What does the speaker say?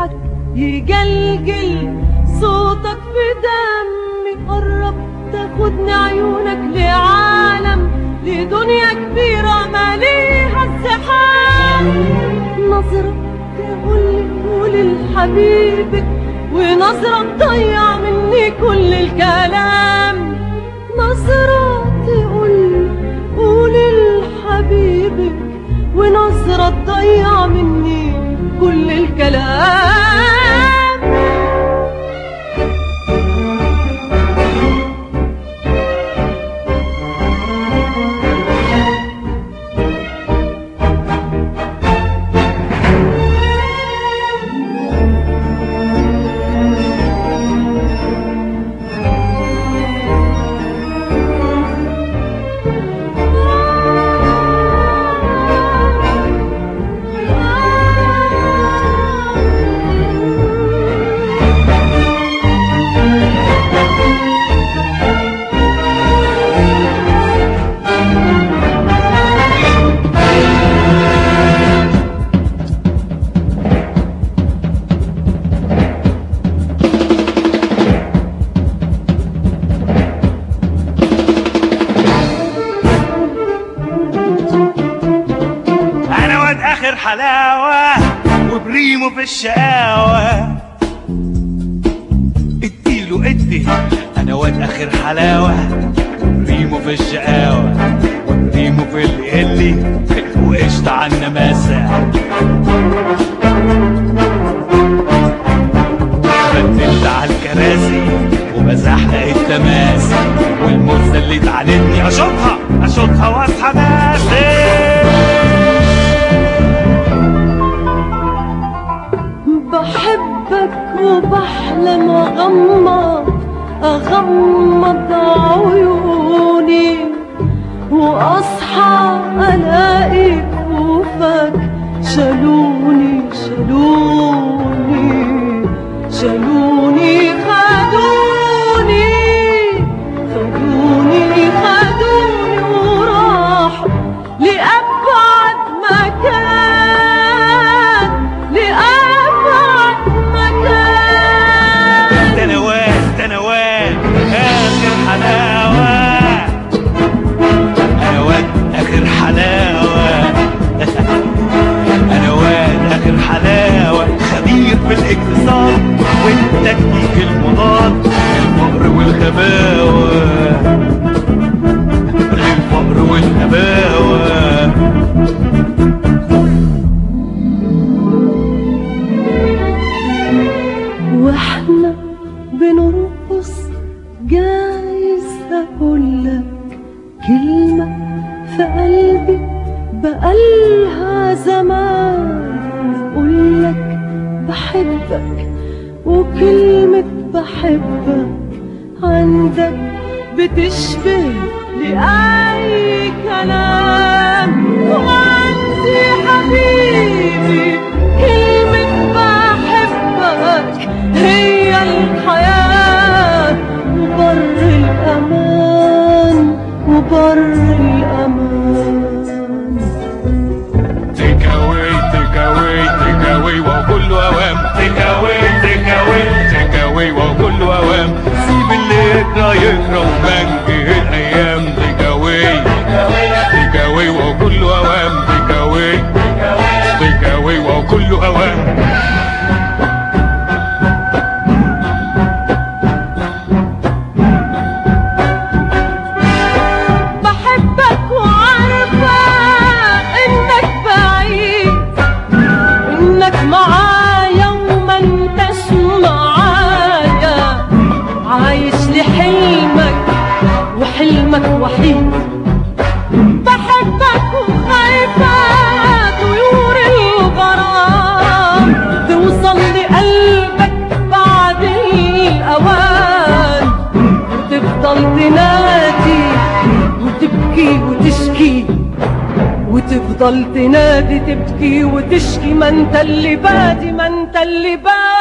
بحبك يجلجل صوتك في دمي قرب تاخدني عيونك لعالم لدنيا كبيرة ماليها الزحام نظرة تقولي قولي لحبيبك ونظرة تضيع مني كل الكلام نظرة تقولي قولي لحبيبك ونظرة تضيع مني كل الكلام انا واد اخر حلاوه وبريمو في الشقاوه اديله ادي انا واد اخر حلاوه وبريمو في الشقاوه وبريمو في اللي اللي وقشطة على النماسة بدلت على الكراسي وبزحلق التماسي والموزة اللي تعاندني اشوطها اشوطها واصحى ناسي بحبك وبحلم اغمض اغمض عيوني واصحى الاقي كفوفك شالوني شالوني شالوني خدوني خدوني خدوني وراحوا لأبعد مكان لأبعد مكان تنوات تنوات اخر حلاوة انا واد اخر حلاوة انا واد اخر حلاوة خبير في الاقتصاد والتكتيك المضاد الفقر والغباوة الفقر والغباوة واحنا بنرقص جايز اقولك كلمة في قلبي بقالها زمان اقولك بحبك وكلمة بحبك عندك بتشبه لأي كلام وعندي حبيبي كلمة بحبك هي الحياة وبر الأمان وبر الأمان تيك اواي تيك اواي تيك اواي وكله اوام تيك اواي تيك اواي تيك اواي وكله اوام سيب اللي يقرا يقرا وبنجي الايام تيك اواي تيك اواي وكله اوام تيك اواي تيك اواي وكله اوام بحبك وعارفة انك بعيد انك معايا وما انتش معايا عايش لحلمك وحلمك وحيد بحبك وخايفة طيور الغرام توصل لقلبك بعد الأوان وتفضل تنادي وتبكي وتشكي وتفضل تنادي تبكي وتشكي ما انت اللي بادي ما انت اللي بادي